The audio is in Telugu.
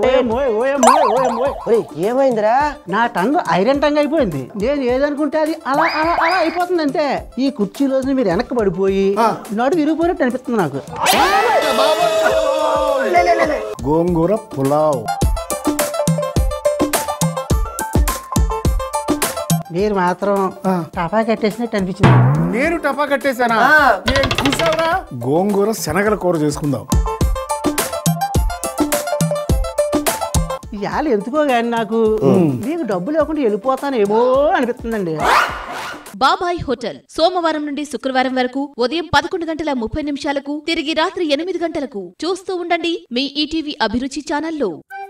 ఓయమ్మోయ్, ఓయమ్మోయ్, ఓయమ్మోయ్. ఒరేయ్ ఏమైందిరా నా టంగ్ ఐరన్ టంగ్ అయిపోయింది నేను ఏదనుకుంటే అది అలా అలా అలా అయిపోతుంది అంతే ఈ కుర్చీలో మీరు వెనక్కి పడిపోయి నడు విరిగిపోయినట్టు అనిపిస్తుంది నాకు గోంగూర పులావ్ మీరు మాత్రం టపా కట్టేసినట్టు అనిపించింది నేను టపా కట్టేశానా ఏం చూసావురా గోంగూర శనగల కూర చేసుకుందాం ఇవాళ ఎందుకో కానీ నాకు మీకు డబ్బు లేకుండా వెళ్ళిపోతానేమో అనిపిస్తుందండి బాబాయ్ హోటల్ సోమవారం నుండి శుక్రవారం వరకు ఉదయం పదకొండు గంటల ముప్పై నిమిషాలకు తిరిగి రాత్రి ఎనిమిది గంటలకు చూస్తూ ఉండండి మీ ఈటీవీ అభిరుచి ఛానల్లో